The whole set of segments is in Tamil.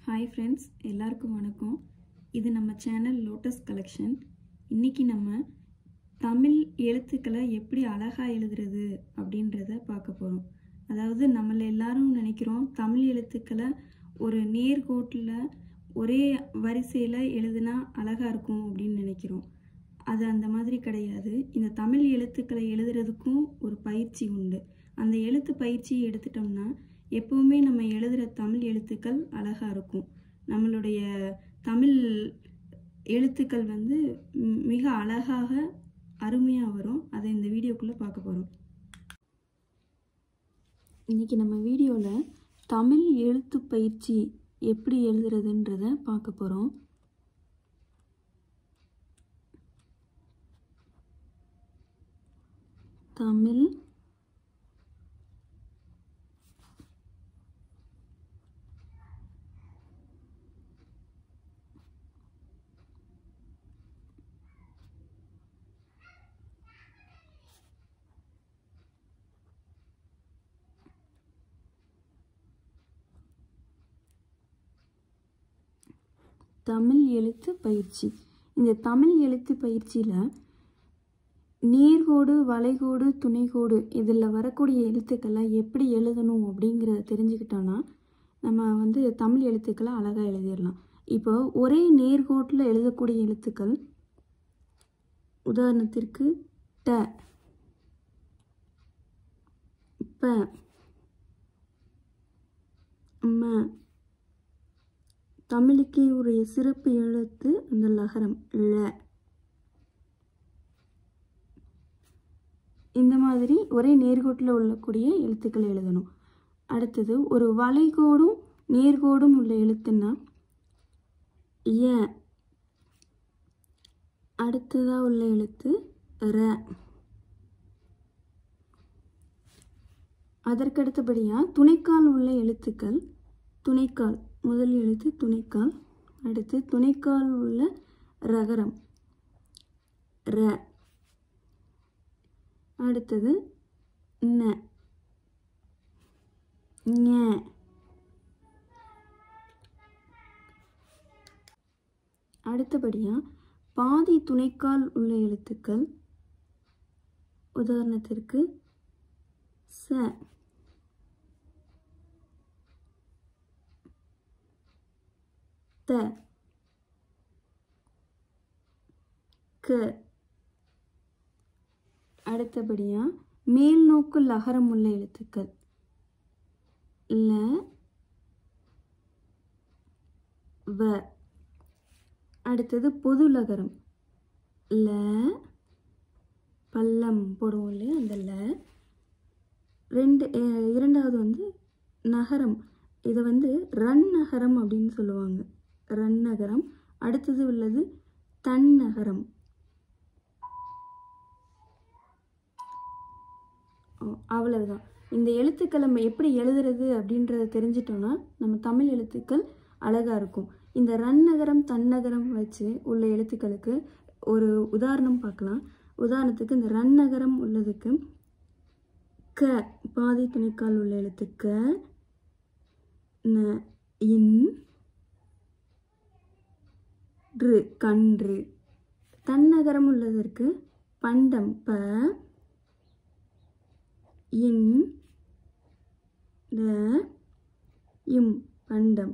ஹாய் ஃப்ரெண்ட்ஸ் எல்லாருக்கும் வணக்கம் இது நம்ம சேனல் லோட்டஸ் கலெக்ஷன் இன்னைக்கு நம்ம தமிழ் எழுத்துக்களை எப்படி அழகாக எழுதுறது அப்படின்றத பார்க்க போகிறோம் அதாவது நம்மள எல்லாரும் நினைக்கிறோம் தமிழ் எழுத்துக்களை ஒரு நேர்கோட்டில் ஒரே வரிசையில் எழுதுனா அழகாக இருக்கும் அப்படின்னு நினைக்கிறோம் அது அந்த மாதிரி கிடையாது இந்த தமிழ் எழுத்துக்களை எழுதுறதுக்கும் ஒரு பயிற்சி உண்டு அந்த எழுத்து பயிற்சியை எடுத்துட்டோம்னா எப்பவுமே நம்ம எழுதுகிற தமிழ் எழுத்துக்கள் அழகாக இருக்கும் நம்மளுடைய தமிழ் எழுத்துக்கள் வந்து ம், மிக அழகாக அருமையாக வரும் அதை இந்த வீடியோக்குள்ளே பார்க்க போகிறோம் இன்றைக்கி நம்ம வீடியோவில் தமிழ் எழுத்து பயிற்சி எப்படி எழுதுறதுன்றத பார்க்க போகிறோம் தமிழ் தமிழ் எழுத்து பயிற்சி இந்த தமிழ் எழுத்து பயிற்சியில் நேர்கோடு வளைகோடு துணைகோடு இதில் வரக்கூடிய எழுத்துக்களை எப்படி எழுதணும் அப்படிங்கிறத தெரிஞ்சுக்கிட்டோன்னா நம்ம வந்து தமிழ் எழுத்துக்களை அழகாக எழுதிடலாம் இப்போ ஒரே நேர்கோட்டில் எழுதக்கூடிய எழுத்துக்கள் உதாரணத்திற்கு ட ப ம தமிழுக்கு உரிய சிறப்பு எழுத்து அந்த லகரம் ழ இந்த மாதிரி ஒரே நேர்கோட்டில் உள்ளக்கூடிய எழுத்துக்கள் எழுதணும் அடுத்தது ஒரு வளைகோடும் நேர்கோடும் உள்ள எழுத்துன்னா ய அடுத்ததாக உள்ள எழுத்து ர அதற்கடுத்தபடியாக துணைக்கால் உள்ள எழுத்துக்கள் துணைக்கால் முதல் எழுத்து துணைக்கால் அடுத்து துணைக்கால் உள்ள ரகரம் ர அடுத்தது ந ஞ அடுத்தபடியாக பாதி துணைக்கால் உள்ள எழுத்துக்கள் உதாரணத்திற்கு ச த க அடுத்தபடியாக மேல் நோக்கு லகரம் உள்ள எழுத்துக்கள் ல வ அடுத்தது பொது லகரம் ல பள்ளம் போடுவோம் இல்லையா அந்த ல ரெண்டு அஹ், இரண்டாவது வந்து நகரம் இதை வந்து ரன் நகரம் அப்படின்னு சொல்லுவாங்க ரன் நகரம் அடுத்தது உள்ளது தன் நகரம் ஓ, அவ்வளவுதான் இந்த எழுத்துக்களை நம்ம எப்படி எழுதுறது அப்படின்றத தெரிஞ்சிட்டோம்னா நம்ம தமிழ் எழுத்துக்கள் அழகாக இருக்கும் இந்த ரன் நகரம் தன்னகரம் வச்சு உள்ள எழுத்துக்களுக்கு ஒரு உதாரணம் பார்க்கலாம் உதாரணத்துக்கு இந்த ரன் நகரம் உள்ளதுக்கு க பாதி துணைக்கால் உள்ள எழுத்து க ந இன் று கன்று தன்னகரம் உள்ளதற்கு பண்டம் ப இன் ட இம் பண்டம்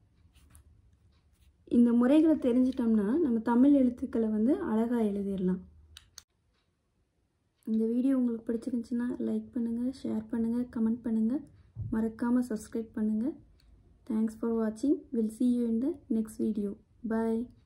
இந்த முறைகளை தெரிஞ்சிட்டோம்னா நம்ம தமிழ் எழுத்துக்களை வந்து அழகாக எழுதிடலாம் இந்த வீடியோ உங்களுக்கு பிடிச்சிருந்துச்சுன்னா லைக் பண்ணுங்கள் ஷேர் பண்ணுங்கள் கமெண்ட் பண்ணுங்கள் மறக்காமல் சப்ஸ்கிரைப் பண்ணுங்கள் தேங்க்ஸ் ஃபார் வாட்சிங் will see you in the next video bye